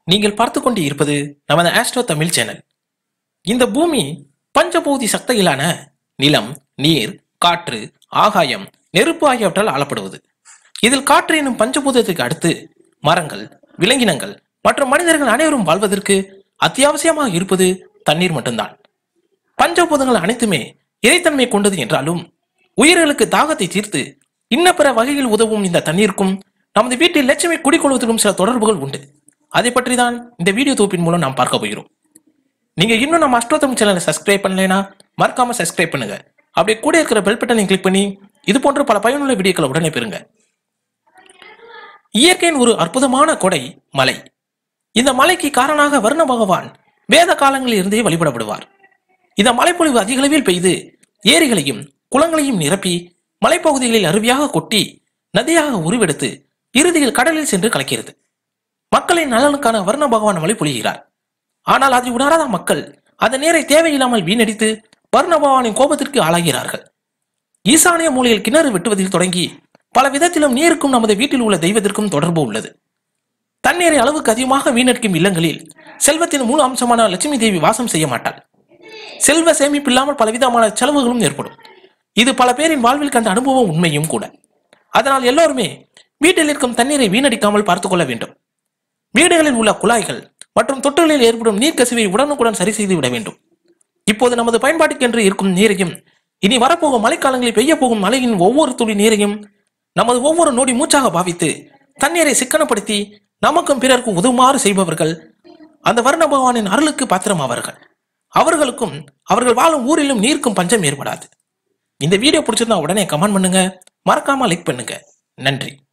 நீங்கள் பார்த்து கொண்டு இருப்பது நமது ஆஸ்ட்ரோ தமிழ் சேனல் இந்த பூமி பஞ்சபூதி சக்திகளான நிலம் நீர் காற்று ஆகாயம் நெருப்பு ஆகியவற்றால் ஆளப்படுவது இதில் காற்று எனும் பஞ்சபூதத்துக்கு அடுத்து மரங்கள் விலங்கினங்கள் மற்றும் மனிதர்கள் அனைவரும் வாழ்வதற்கு அத்தியாவசியமாக இருப்பது தண்ணீர் மட்டும்தான் பஞ்சபூதங்கள் அனைத்துமே இறைத்தன்மை கொண்டது என்றாலும் உயிர்களுக்கு தாகத்தை தீர்த்து இன்ன பிற வகையில் உதவும் இந்த தண்ணீருக்கும் நமது வீட்டில் லட்சுமி குடிக்கொள்வதற்கும் சில தொடர்புகள் உண்டு அதை பற்றி தான் இந்த வீடியோ தொகுப்பின் மூலம் நாம் பார்க்க போகிறோம் நீங்க இன்னும் நம்ம அஷ்டோத்தம் சேனலை சப்ஸ்கிரைப் பண்ணலைனா மறக்காம சப்ஸ்கிரைப் பண்ணுங்க அப்படியே கூட இருக்கிற பெல் பட்டனை கிளிக் பண்ணி இது போன்ற பல பயனுள்ள வீடியோக்களை உடனே பெறுங்க இயற்கையின் ஒரு அற்புதமான கொடை மலை இந்த மலைக்கு காரணமாக வருண பகவான் வேத காலங்களில் இருந்தே வழிபடப்படுவார் இந்த மலைப்பொழிவு அதிகளவில் பெய்து ஏரிகளையும் குளங்களையும் நிரப்பி மலைப்பகுதிகளில் அருவியாக கொட்டி நதியாக உருவெடுத்து இறுதியில் கடலில் சென்று கலக்கிறது மக்களின் நலனுக்கான வருண பகவான் மழை பொழிகிறார் ஆனால் அதை உணராத மக்கள் அந்த நீரை தேவையில்லாமல் வீணடித்து வருண பகவானின் கோபத்திற்கு ஆளாகிறார்கள் ஈசானிய மூலையில் கிணறு வெட்டுவதில் தொடங்கி பல விதத்திலும் நீருக்கும் நமது வீட்டில் உள்ள தெய்வத்திற்கும் தொடர்பு உள்ளது தண்ணீரை அளவுக்கு அதிகமாக வீணடிக்கும் இல்லங்களில் செல்வத்தின் மூல அம்சமான லட்சுமி தேவி வாசம் செய்ய மாட்டாள் செல்வ சேமிப்பு இல்லாமல் பலவிதமான செலவுகளும் ஏற்படும் இது பல பேரின் வாழ்வில் கண்ட அனுபவம் உண்மையும் கூட அதனால் எல்லோருமே வீட்டில் இருக்கும் தண்ணீரை வீணடிக்காமல் பார்த்துக் கொள்ள வேண்டும் வீடுகளில் உள்ள குழாய்கள் மற்றும் தொட்டிகளில் ஏற்படும் நீர்க்கசிவை உடனுக்குடன் சரி செய்து விட வேண்டும் இப்போது நமது பயன்பாட்டுக்கென்று இருக்கும் நீரையும் இனி வரப்போகும் மழைக்காலங்களில் பெய்ய போகும் மழையின் ஒவ்வொரு துளி நீரையும் நமது ஒவ்வொரு நொடி மூச்சாக பாவித்து தண்ணீரை சிக்கனப்படுத்தி நமக்கும் பிறருக்கும் உதவுமாறு செய்பவர்கள் அந்த வருண பகவானின் அருளுக்கு பாத்திரமாவார்கள் அவர்களுக்கும் அவர்கள் வாழும் ஊரிலும் நீருக்கும் பஞ்சம் ஏற்படாது இந்த வீடியோ பிடிச்சிருந்தா உடனே கமெண்ட் பண்ணுங்க மறக்காம லைக் பண்ணுங்க நன்றி